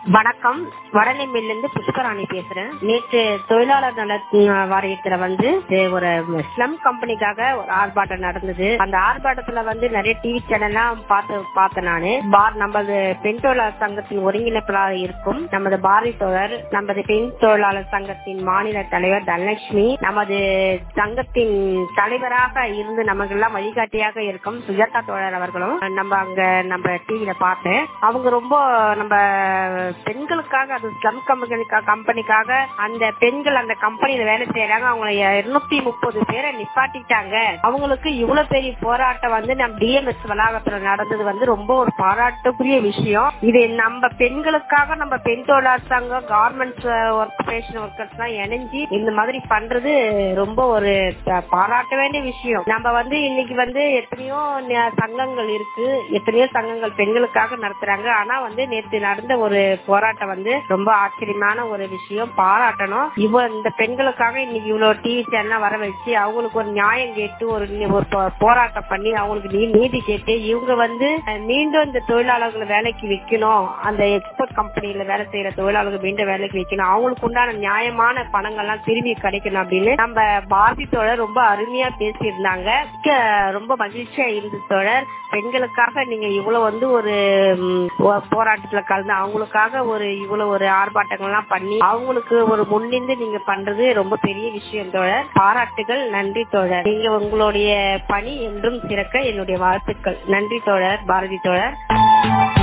வணக்கம் வடநெம்மிலிருந்து புஷ்கராணி பேசுறேன் நேற்று தொழிலாளர் நல ம், வாரியத்துல வந்து இது ஒரு ஸ்லம் கம்பெனிக்காக ஒரு ஆர்ப்பாட்டம் நடந்தது அந்த ஆர்ப்பாட்டத்துல வந்து நிறைய டிவி சேனல்லாம் பார்த்து பார்த்தேன் நானு பார் நமது பெண் தொழிலாளர் சங்கத்தின் ஒருங்கிணைப்பாளர் இருக்கும் நமது பாரதி தோழர் நமது பெண் தொழிலாளர் சங்கத்தின் மாநில தலைவர் தனலட்சுமி நமது சங்கத்தின் தலைவராக இருந்து நமக்கு எல்லாம் வழிகாட்டியாக இருக்கும் சுஜாதா தோழர் அவர்களும் நம்ம அங்க நம்ம டிவில பார்த்தேன் அவங்க ரொம்ப நம்ம பெண்களுக்காக அது ஸ்லம் கம்பெனிக்காக கம்பெனிக்காக அந்த பெண்கள் அந்த கம்பெனில வேலை செய்யறாங்க அவங்க இருநூத்தி முப்பது பேரை நிப்பாட்டிட்டாங்க அவங்களுக்கு இவ்வளவு பெரிய போராட்டம் வந்து நம்ம டிஎம்எஸ் வளாகத்துல நடந்தது வந்து ரொம்ப ஒரு பாராட்டுக்குரிய விஷயம் இது நம்ம பெண்களுக்காக நம்ம பெண் தொழிலாளர் சங்கம் கார்மெண்ட்ஸ் ஒர்க்கேஷன் ஒர்க்கர்ஸ் எல்லாம் இணைஞ்சு இந்த மாதிரி பண்றது ரொம்ப ஒரு ப- பாராட்ட வேண்டிய விஷயம் நம்ம வந்து இன்னைக்கு வந்து எத்தனையோ ந- சங்கங்கள் இருக்கு எத்தனையோ சங்கங்கள் பெண்களுக்காக நடத்துறாங்க ஆனா வந்து நேற்று நடந்த ஒரு போராட்டம் வந்து ரொம்ப ஆச்சரியமான ஒரு விஷயம் பாராட்டணும் இவ இந்த பெண்களுக்காக இன்னைக்கு இவ்வளவு டிவி சேனல் வர வச்சு அவங்களுக்கு ஒரு நியாயம் கேட்டு ஒரு நி- ஒரு போ- போராட்டம் பண்ணி அவங்களுக்கு நீ- நீதி கேட்டு இவங்க வந்து அஹ், மீண்டும் இந்த தொழிலாளர்களை வேலைக்கு வைக்கணும் அந்த எக்ஸ்போர்ட் கம்பெனில வேலை செய்யற தொழிலாளர்கள் மீண்டும் வேலைக்கு வைக்கணும் அவங்களுக்கு உண்டான நியாயமான பணங்கள்லாம் திரும்பி கிடைக்கணும் அப்படின்னு நம்ம பாரதி தோழர் ரொம்ப அருமையா பேசியிருந்தாங்க மிக்க ரொம்ப மகிழ்ச்சியா இருந்தது தோழர் பெண்களுக்காக நீங்க இவ்வளவு வந்து ஒரு ம், போ- போராட்டத்துல கலந்து அவங்களுக்காக ஒரு இவ்வளவு ஒரு ஆர்ப்பாட்டங்கள்லாம் பண்ணி அவங்களுக்கு ஒரு முன்னின்று நீங்க பண்றது ரொம்ப பெரிய விஷயம் தோழர் பாராட்டுகள் நன்றி தோழர் நீங்க உங்களுடைய பணி என்றும் சிறக்க என்னுடைய வாழ்த்துக்கள் நன்றி தோழர் பாரதி தோழர்